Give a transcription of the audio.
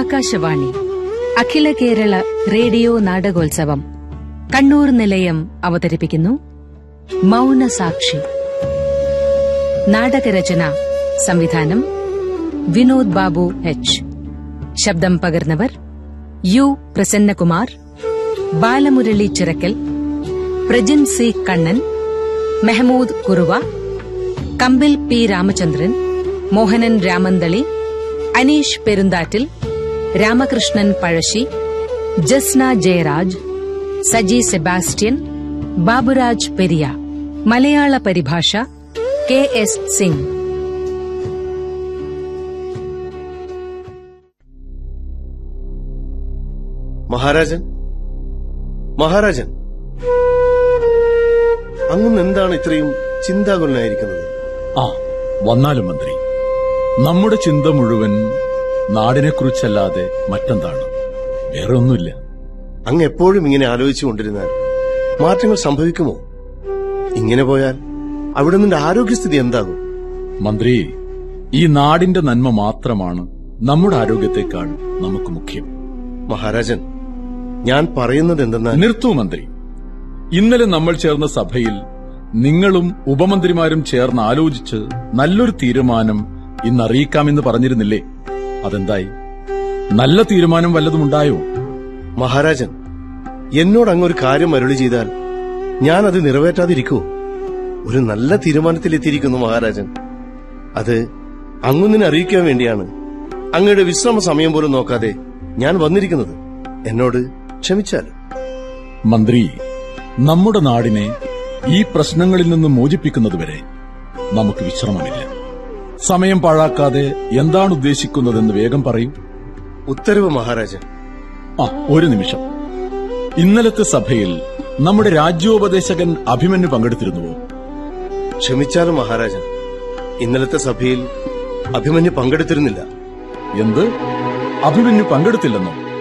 ആകാശവാണി അഖില കേരള റേഡിയോ നാടകോത്സവം കണ്ണൂർ നിലയം അവതരിപ്പിക്കുന്നു മൗനസാക്ഷി നാടകരചന സംവിധാനം വിനോദ് ബാബു എച്ച് ശബ്ദം പകർന്നവർ U Prasannakumar Balamurali Chirakkal Prajin C Kannan Mehmood Kuruva Kambil P Ramachandran Mohanan Ramanthali Aneesh Perunthattil Ramakrishnan Pazhassi Jasna Jayaraj Saji Sebastian Baburaj Periya Malayalam പരിഭാഷ കെ എസ് സിംഗ് മഹാരാജൻ മഹാരാജൻ അങ്ങ് എന്താണ് ഇത്രയും ചിന്താകുലനായിരിക്കുന്നത് ആ വന്നാലും മന്ത്രി നമ്മുടെ ചിന്ത മുഴുവൻ നാടിനെക്കുറിച്ചല്ലാതെ മറ്റെന്താണ് വേറെ ഒന്നുമില്ല അങ്ങ് എപ്പോഴും ഇങ്ങനെ ആലോചിച്ചു കൊണ്ടിരുന്നാൽ മാറ്റങ്ങൾ സംഭവിക്കുമോ ഇങ്ങനെ പോയാൽ അവിടെ നിന്റെ ആരോഗ്യസ്ഥിതി എന്താകും മന്ത്രി ഈ നാടിന്റെ നന്മ മാത്രമാണ് നമ്മുടെ ആരോഗ്യത്തെക്കാൾ നമുക്ക് മുഖ്യം മഹാരാജൻ ഞാൻ പറയുന്നത് എന്തെന്നാൽ നിർത്തൂ മന്ത്രി ഇന്നലെ നമ്മൾ ചേർന്ന സഭയിൽ നിങ്ങളും ഉപമന്ത്രിമാരും ചേർന്ന് ആലോചിച്ച് നല്ലൊരു തീരുമാനം ഇന്ന് അറിയിക്കാമെന്ന് പറഞ്ഞിരുന്നില്ലേ അതെന്തായി നല്ല തീരുമാനം വല്ലതുമുണ്ടായോ മഹാരാജൻ എന്നോട് അങ്ങൊരു കാര്യം അരുളി ചെയ്താൽ ഞാൻ അത് നിറവേറ്റാതിരിക്കുമോ ഒരു നല്ല തീരുമാനത്തിലെത്തിയിരിക്കുന്നു മഹാരാജൻ അത് അങ്ങൊന്നിനെ അറിയിക്കാൻ വേണ്ടിയാണ് അങ്ങയുടെ വിശ്രമ സമയം പോലും നോക്കാതെ ഞാൻ വന്നിരിക്കുന്നത് എന്നോട് ക്ഷമിച്ചാലും മന്ത്രി നമ്മുടെ നാടിനെ ഈ പ്രശ്നങ്ങളിൽ നിന്ന് മോചിപ്പിക്കുന്നതുവരെ നമുക്ക് വിശ്രമമില്ല സമയം പാഴാക്കാതെ എന്താണ് ഉദ്ദേശിക്കുന്നതെന്ന് വേഗം പറയൂ ഉത്തരവ് മഹാരാജൻ ആ ഒരു നിമിഷം ഇന്നലത്തെ സഭയിൽ നമ്മുടെ രാജ്യോപദേശകൻ അഭിമന്യു പങ്കെടുത്തിരുന്നുവോ ക്ഷമിച്ചാലും മഹാരാജൻ ഇന്നലത്തെ സഭയിൽ അഭിമന്യു പങ്കെടുത്തിരുന്നില്ല എന്ത് അഭിമന്യു പങ്കെടുത്തില്ലെന്നോ